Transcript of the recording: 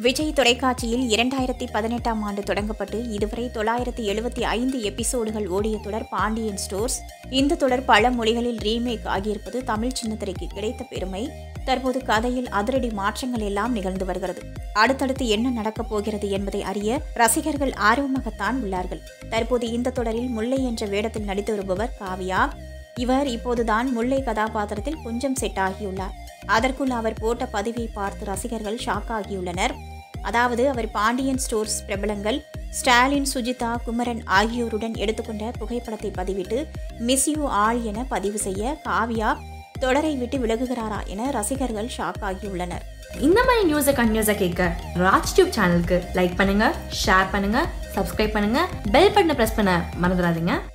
விஜய் தொலைக்காட்சியில் இரண்டாயிரத்தி பதினெட்டாம் ஆண்டு தொடங்கப்பட்டு இதுவரை தொள்ளாயிரத்தி எழுபத்தி ஐந்து எபிசோடுகள் ஓடிய தொடர் பாண்டியன் ஸ்டோர்ஸ் இந்த தொடர் பல மொழிகளில் ரீமேக் ஆகியிருப்பது தமிழ் சின்னத்திரைக்கு கிடைத்த பெருமை தற்போது கதையில் அதிரடி மாற்றங்கள் எல்லாம் நிகழ்ந்து வருகிறது அடுத்தடுத்து என்ன நடக்கப் போகிறது என்பதை அறிய ரசிகர்கள் ஆர்வமாகத்தான் உள்ளார்கள் தற்போது இந்த தொடரில் முல்லை என்ற வேடத்தில் நடித்து வருபவர் காவியா இவர் இப்போதுதான் முல்லை கதாபாத்திரத்தில் கொஞ்சம் செட் ஆகியுள்ளார் அதற்குள் அவர் போட்ட பதிவை பார்த்து ரசிகர்கள் ஷாக் ஆகியுள்ளனர் அதாவது அவர் பாண்டியன் ஸ்டோர்ஸ் பிரபலங்கள் ஸ்டாலின் சுஜிதா குமரன் ஆகியோருடன் எடுத்துக்கொண்ட புகைப்படத்தை பதிவிட்டு மிஸ் யூ ஆல் என பதிவு செய்ய காவியா தொடரை விட்டு விலகுகிறாரா என ரசிகர்கள் ஷாக் ஆகியுள்ளனர் இந்த மாதிரி நியூஸை கண்டினியூஸாக கேட்க ராஜ் டியூப் சேனலுக்கு லைக் பண்ணுங்க ஷேர் பண்ணுங்க சப்ஸ்கிரைப் பண்ணுங்க பெல் பட்டனை ப்ரெஸ் பண்ண மறந்துடாதீங்க